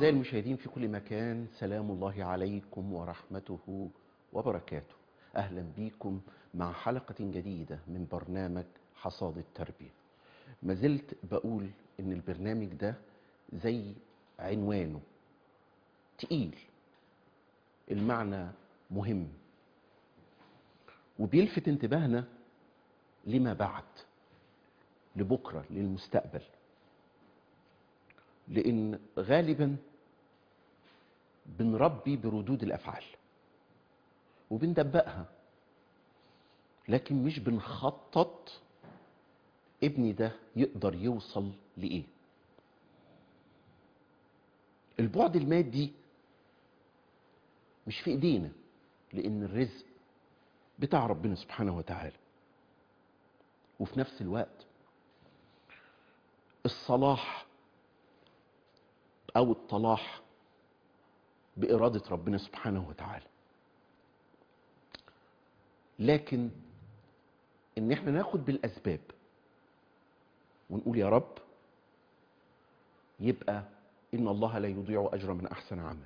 أعزائي المشاهدين في كل مكان سلام الله عليكم ورحمته وبركاته أهلا بكم مع حلقة جديدة من برنامج حصاد التربية ما زلت بقول إن البرنامج ده زي عنوانه تقيل المعنى مهم وبيلفت انتباهنا لما بعد لبكرة للمستقبل لأن غالبا بنربي بردود الأفعال وبندبقها لكن مش بنخطط ابني ده يقدر يوصل لإيه البعد المادي مش في ايدينا لان الرزق بتاع ربنا سبحانه وتعالى وفي نفس الوقت الصلاح او الطلاح باراده ربنا سبحانه وتعالى لكن ان احنا ناخد بالاسباب ونقول يا رب يبقى ان الله لا يضيع اجر من احسن عمل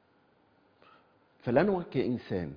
فلنا كإنسان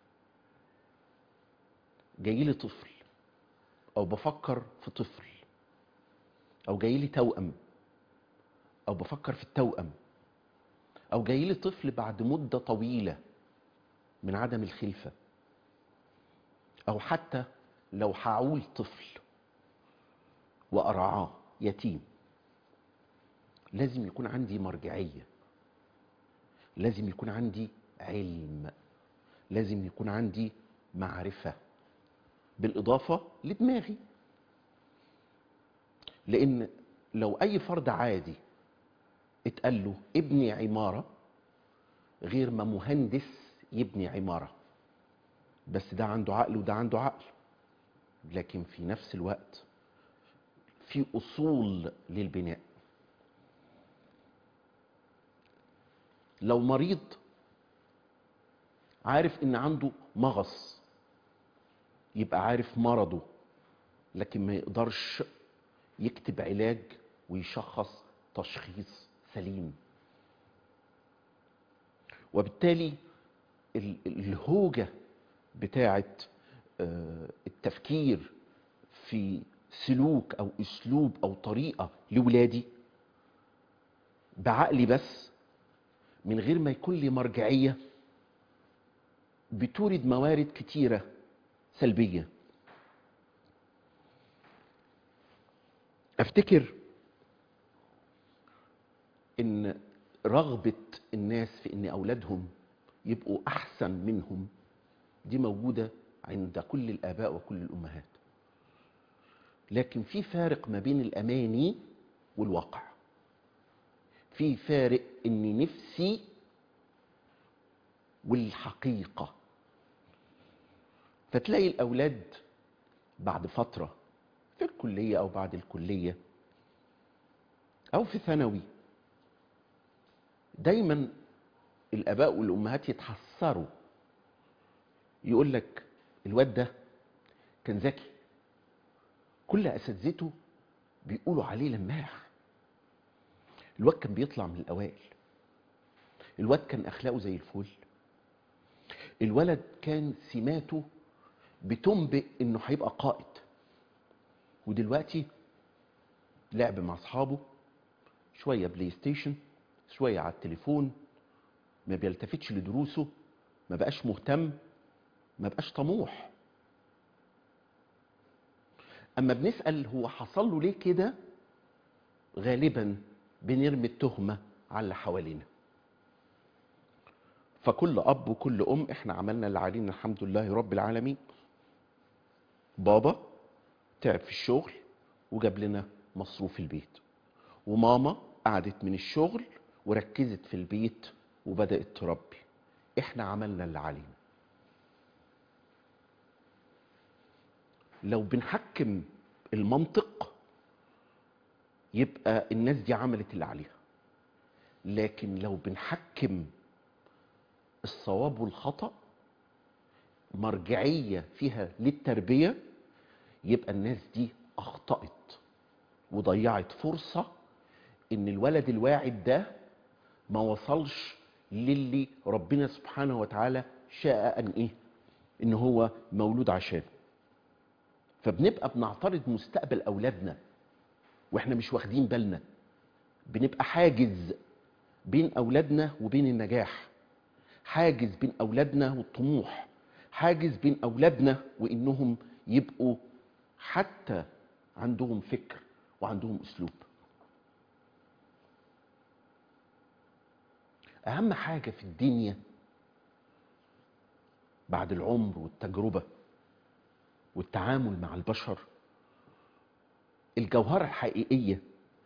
جاي لي طفل أو بفكر في طفل أو جاي لي توأم أو بفكر في التوأم أو جاي لي طفل بعد مدة طويلة من عدم الخلفة أو حتى لو هعول طفل وأرعاه يتيم لازم يكون عندي مرجعية لازم يكون عندي علم لازم يكون عندي معرفة بالإضافة لدماغي لأن لو أي فرد عادي اتقال له ابني عمارة غير ما مهندس يبني عمارة بس ده عنده عقل وده عنده عقل لكن في نفس الوقت في أصول للبناء لو مريض عارف ان عنده مغص يبقى عارف مرضه لكن ما يقدرش يكتب علاج ويشخص تشخيص سليم وبالتالي الهوجة بتاعة التفكير في سلوك او اسلوب او طريقة لولادي بعقلي بس من غير ما يكون لي مرجعيه بتورد موارد كتيرة سلبية افتكر ان رغبة الناس في ان اولادهم يبقوا احسن منهم دي موجودة عند كل الاباء وكل الامهات لكن في فارق ما بين الاماني والواقع في فارق ان نفسي والحقيقه فتلاقي الأولاد بعد فترة في الكلية أو بعد الكلية أو في ثانوي دايما الآباء والأمهات يتحسروا يقول لك الواد ده كان ذكي كل أساتذته بيقولوا عليه لماح الواد كان بيطلع من الأوائل الواد كان أخلاقه زي الفل الولد كان سماته بتنبئ انه هيبقى قائد ودلوقتي لعب مع اصحابه شويه بلاي ستيشن شويه على التليفون ما بيلتفتش لدروسه ما بقاش مهتم ما بقاش طموح اما بنسال هو حصل له ليه كده غالبا بنرمي التهمه على اللي حوالينا فكل اب وكل ام احنا عملنا اللي علينا الحمد لله رب العالمين بابا تعب في الشغل وجاب لنا مصروف البيت وماما قعدت من الشغل وركزت في البيت وبدأت تربي احنا عملنا اللي علينا لو بنحكم المنطق يبقى الناس دي عملت اللي عليها لكن لو بنحكم الصواب والخطأ مرجعية فيها للتربية يبقى الناس دي أخطأت وضيعت فرصة إن الولد الواعد ده ما وصلش للي ربنا سبحانه وتعالى شاء ان ايه ان هو مولود عشانه فبنبقى بنعترض مستقبل اولادنا واحنا مش واخدين بالنا بنبقى حاجز بين اولادنا وبين النجاح حاجز بين اولادنا والطموح حاجز بين اولادنا وانهم يبقوا حتى عندهم فكر وعندهم اسلوب اهم حاجه في الدنيا بعد العمر والتجربه والتعامل مع البشر الجوهره الحقيقيه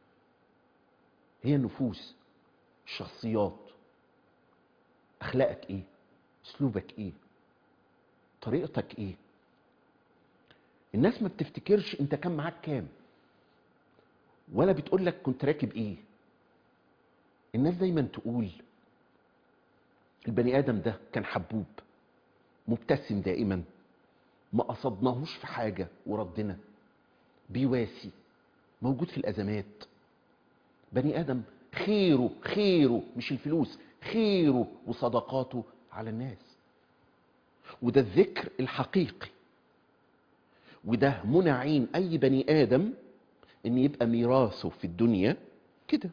هي النفوس الشخصيات اخلاقك ايه اسلوبك ايه طريقتك ايه الناس ما بتفتكرش انت كان معاك كام ولا بتقول لك كنت راكب ايه الناس دايما تقول البني ادم ده كان حبوب مبتسم دائما ما قصدناهوش في حاجه وردنا بيواسي موجود في الازمات بني ادم خيره خيره مش الفلوس خيره وصدقاته على الناس وده الذكر الحقيقي وده منى عين اي بني ادم ان يبقى ميراثه في الدنيا كده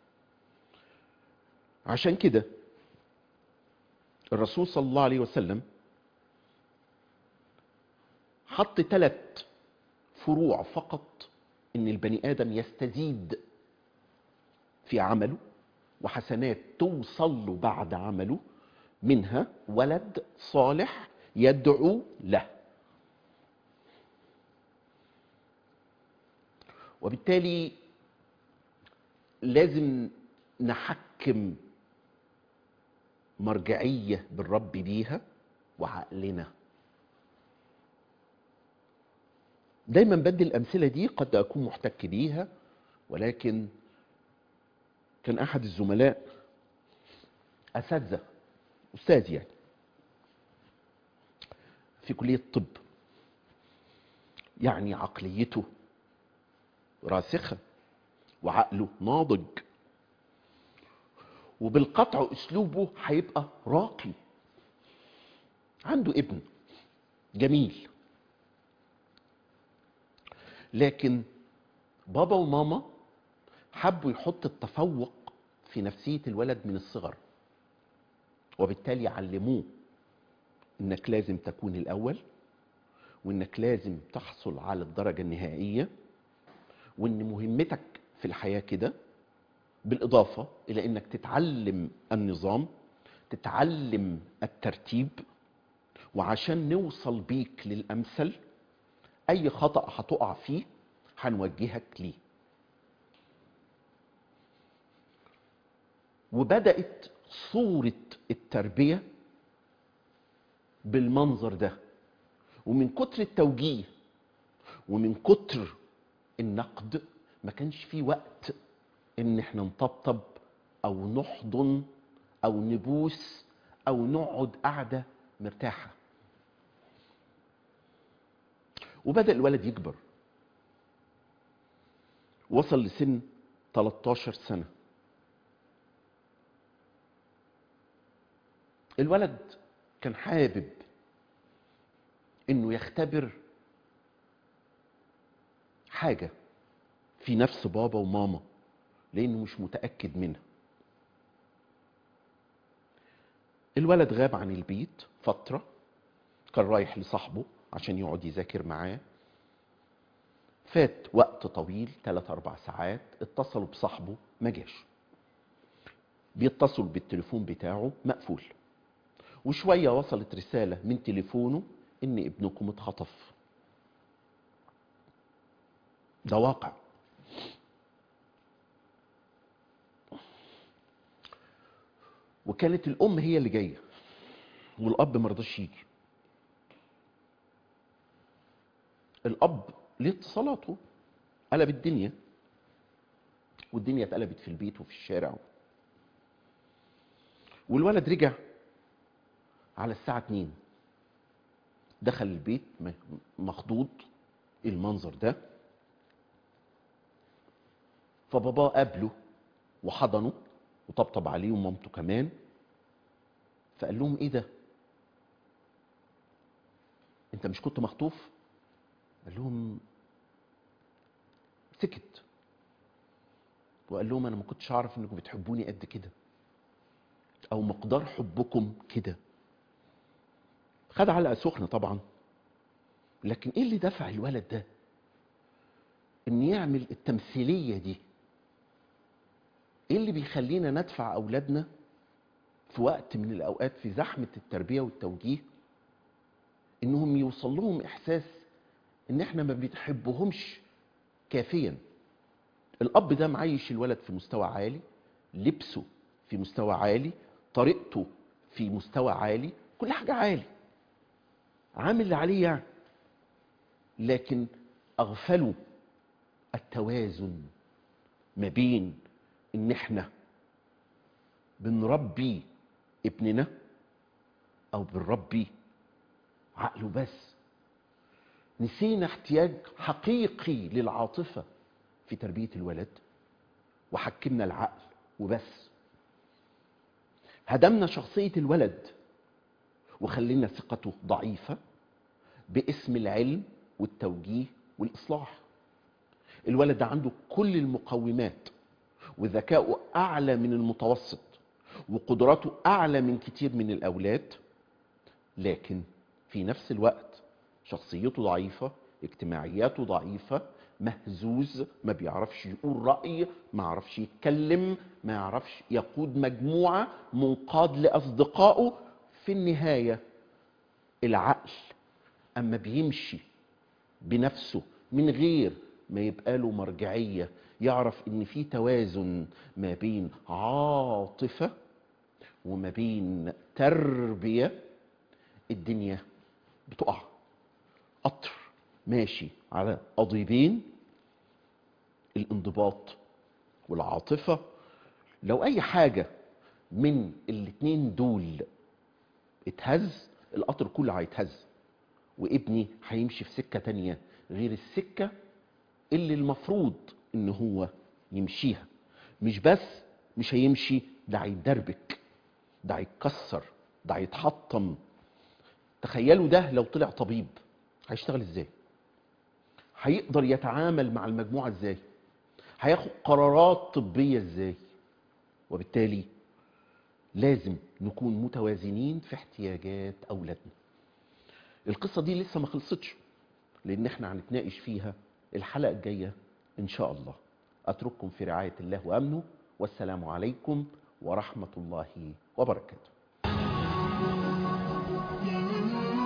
عشان كده الرسول صلى الله عليه وسلم حط ثلاث فروع فقط ان البني ادم يستزيد في عمله وحسنات توصل له بعد عمله منها ولد صالح يدعو له وبالتالي لازم نحكم مرجعيه بالرب بيها وعقلنا دايما بدي الامثله دي قد اكون محتك بيها ولكن كان احد الزملاء اساتذه استاذ يعني في كليه الطب يعني عقليته راسخه وعقله ناضج وبالقطع اسلوبه هيبقى راقي عنده ابن جميل لكن بابا وماما حبوا يحط التفوق في نفسية الولد من الصغر وبالتالي علموه انك لازم تكون الاول وانك لازم تحصل على الدرجة النهائية وان مهمتك في الحياة كده بالاضافة الى انك تتعلم النظام تتعلم الترتيب وعشان نوصل بيك للامثل اي خطأ هتقع فيه هنوجهك ليه وبدأت صورة التربية بالمنظر ده ومن كتر التوجيه ومن كتر النقد ما كانش في وقت ان احنا نطبطب او نحضن او نبوس او نقعد قعدة مرتاحة وبدأ الولد يكبر وصل لسن 13 سنة الولد كان حابب انه يختبر حاجة في نفس بابا وماما لانه مش متأكد منها الولد غاب عن البيت فترة كان رايح لصاحبه عشان يقعد يذاكر معاه فات وقت طويل 3 4 ساعات اتصلوا بصاحبه ما جاش بيتصل بالتليفون بتاعه مقفول وشوية وصلت رسالة من تليفونه إن ابنكم اتخطف ده واقع وكانت الأم هي اللي جاية والأب مرضاش يجي الأب ليه اتصالاته قلب الدنيا والدنيا اتقلبت في البيت وفي الشارع والولد رجع على الساعة 2 دخل البيت مخضوض المنظر ده فباباه قابله وحضنه وطبطب عليه ومامته كمان فقال لهم ايه ده انت مش كنت مخطوف قال لهم سكت وقال لهم انا ما كنتش اعرف انكم بتحبوني قد كده او مقدار حبكم كده خد علقه سخنه طبعا لكن ايه اللي دفع الولد ده ان يعمل التمثيليه دي ايه اللي بيخلينا ندفع اولادنا في وقت من الاوقات في زحمه التربيه والتوجيه انهم يوصل لهم احساس ان احنا ما بنحبهمش كافيا الاب ده معيش الولد في مستوى عالي لبسه في مستوى عالي طريقته في مستوى عالي كل حاجه عالي عامل اللي عليه يعني لكن اغفلوا التوازن ما بين ان احنا بنربي ابننا او بنربي عقله بس نسينا احتياج حقيقي للعاطفه في تربيه الولد وحكمنا العقل وبس هدمنا شخصيه الولد وخلينا ثقته ضعيفه باسم العلم والتوجيه والاصلاح الولد ده عنده كل المقومات وذكائه اعلى من المتوسط وقدراته اعلى من كتير من الاولاد لكن في نفس الوقت شخصيته ضعيفه اجتماعياته ضعيفه مهزوز ما بيعرفش يقول راي ما يعرفش يتكلم ما يعرفش يقود مجموعه منقاد لاصدقائه في النهايه العقل اما بيمشي بنفسه من غير ما يبقى له مرجعيه يعرف ان في توازن ما بين عاطفه وما بين تربيه الدنيا بتقع قطر ماشي على قضيبين الانضباط والعاطفه لو اي حاجه من الاتنين دول اتهز القطر كله هيتهز وابني هيمشي في سكه تانية غير السكه اللي المفروض ان هو يمشيها مش بس مش هيمشي ده هيتدربك ده هيتكسر ده هيتحطم تخيلوا ده لو طلع طبيب هيشتغل ازاي هيقدر يتعامل مع المجموعه ازاي هياخد قرارات طبيه ازاي وبالتالي لازم نكون متوازنين في احتياجات اولادنا القصه دي لسه ما خلصتش لان احنا هنتناقش فيها الحلقه الجايه ان شاء الله اترككم في رعايه الله وامنه والسلام عليكم ورحمه الله وبركاته